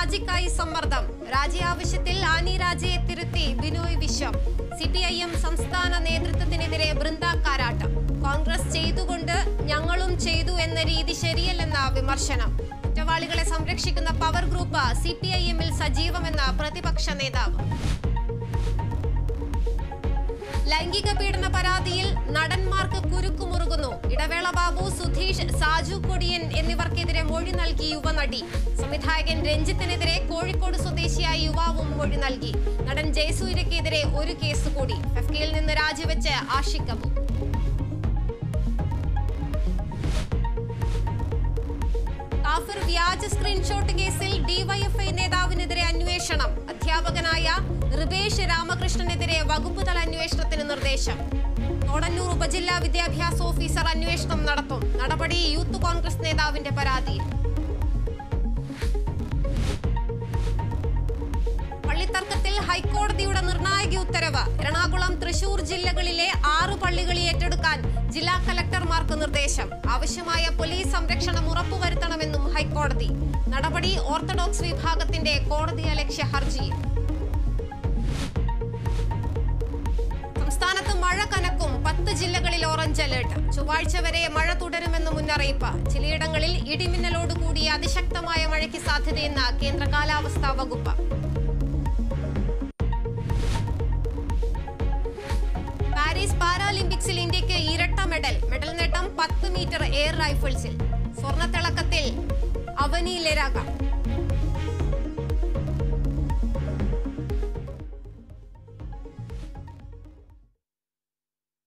രാജിക്കായി സമ്മർദ്ദം രാജി ആവശ്യത്തിൽ ആനി രാജയെ തിരുത്തി Binoy Viswam C P I M സംസ്ഥാന നേതൃത്വത്തിനെതിരെ ബൃന്ദ കാരാട്ടം കോൺഗ്രസ് ചെയ്തുകൊണ്ട് ഞങ്ങളും ചെയ്തു എന്ന രീതി ശരിയല്ലെന്ന വിമർശനം കുറ്റവാളികളെ സംരക്ഷിക്കുന്ന power group C P I എമ്മിൽ സജീവമെന്ന പ്രതിപക്ഷ നേതാവ് ലൈംഗിക പീഡന പരാതിയിൽ നടന്മാർക്ക് കുരുക്കുമുറുകുന്നു ഇടവേള ബാബു സുധീഷ് സാജു കൊടിയൻ എന്നിവർക്കെതിരെ മൊഴി നൽകി യുവനടി സംവിധായകൻ രഞ്ജിത്തിനെതിരെ കോഴിക്കോട് സ്വദേശിയായ യുവാവും മൊഴി നൽകി നടൻ ജയസൂര്യക്കെതിരെ ഒരു കേസ് കൂടി ഫെഫ്കയിൽ നിന്ന് രാജിവെച്ച് ആഷിഖ് കപൂർ കാഫിർ വ്യാജ സ്ക്രീൻഷോട്ട് കേസിൽ ഡിവൈഎഫ്ഐ നേതാവിനെതിരെ അന്വേഷണം അധ്യാപകനായ ഋബേഷ് രാമകൃഷ്ണനെതിരെ വകുപ്പ് തല അന്വേഷണത്തിന് നിർദ്ദേശം തോടന്നൂർ ഉപജില്ലാ വിദ്യാഭ്യാസ ഓഫീസർ അന്വേഷണം നടത്തും നടപടി യൂത്ത് കോൺഗ്രസ് നേതാവിന്റെ പരാതിയിൽ പള്ളിത്തർക്കത്തിൽ ഹൈക്കോടതിയുടെ നിർണായക ഉത്തരവ് എറണാകുളം തൃശൂർ ജില്ലകളിലെ ആറ് പള്ളികൾ ഏറ്റെടുക്കാൻ ജില്ലാ കലക്ടർമാർക്ക് നിർദ്ദേശം ആവശ്യമായ പോലീസ് സംരക്ഷണം ഉറപ്പുവരുത്തണമെന്നും ഹൈക്കോടതി നടപടി ഓർത്തഡോക്സ് വിഭാഗത്തിന്റെ കോടതി അലക്ഷ്യ ഹർജി സംസ്ഥാനത്ത് മഴ കനക്കും പത്ത് ജില്ലകളിൽ ഓറഞ്ച് അലേർട്ട് ചൊവ്വാഴ്ച വരെ മഴ തുടരുമെന്ന് മുന്നറിയിപ്പ് ചിലയിടങ്ങളിൽ ഇടിമിന്നലോട് കൂടിയ അതിശക്തമായ മഴയ്ക്ക് സാധ്യതയെന്ന് കേന്ദ്ര കാലാവസ്ഥാ വകുപ്പ് പാരീസ് പാരാലിമ്പിക്സിൽ ഇന്ത്യക്ക് ഇരട്ട മെഡൽ മെഡൽ നേട്ടം പത്ത് മീറ്റർ എയർ റൈഫിൾസിൽ സ്വർണ്ണത്തിളക്കത്തിൽ അവനി ലരാക